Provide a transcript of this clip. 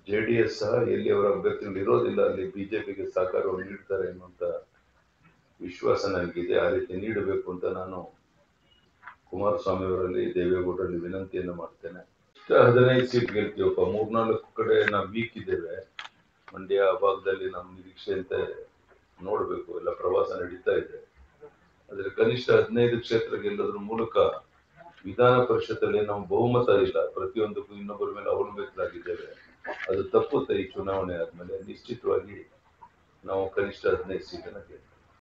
J D S ಸಹ ಎಲ್ಲಿ ಅವರ ಅಭ್ಯರ್ಥಿಗಳು ಇರೋದಿಲ್ಲ ಅಲ್ಲಿ ಬಿಜೆಪಿಗೆ ಸಹಕಾರವನ್ನು ನೀಡ್ತಾರೆ ಎನ್ನುವಂತ ವಿಶ್ವಾಸ ನನಗಿದೆ ಆ ರೀತಿ ನೀಡಬೇಕು ಅಂತ ನಾನು ಕುಮಾರಸ್ವಾಮಿ ಅವರಲ್ಲಿ ದೇವೇಗೌಡರಲ್ಲಿ ವಿನಂತಿಯನ್ನು ಮಾಡ್ತೇನೆ ಇಷ್ಟ ಹದಿನೈದು ಸೀಟ್ ಗೆಲ್ತೀವಪ್ಪ ಮೂರ್ನಾಲ್ಕು ಕಡೆ ನಾವು ವೀಕ್ ಇದ್ದೇವೆ ಮಂಡ್ಯ ಭಾಗದಲ್ಲಿ ನಮ್ಮ ನಿರೀಕ್ಷೆಯಂತೆ ನೋಡಬೇಕು ಎಲ್ಲ ಪ್ರವಾಸ ನಡೀತಾ ಇದೆ ಆದ್ರೆ ಕನಿಷ್ಠ ಹದಿನೈದು ಕ್ಷೇತ್ರ ಗೆಲ್ಲೋದ್ರ ಮೂಲಕ ವಿಧಾನ ಪರಿಷತ್ತಲ್ಲಿ ನಾವು ಬಹುಮತ ಇಲ್ಲ ಪ್ರತಿಯೊಂದಕ್ಕೂ ಇನ್ನೊಬ್ಬರ ಮೇಲೆ ಅವಲಂಬಿತರಾಗಿದ್ದೇವೆ ಅದು ತಪ್ಪುತ್ತೆ ಈ ಚುನಾವಣೆ ಆದ್ಮೇಲೆ ನಿಶ್ಚಿತವಾಗಿ ನಾವು ಕನಿಷ್ಠ ಹದಿನೈದು ಸೀಟನ್ನ ಗೆಲ್ತೀವಿ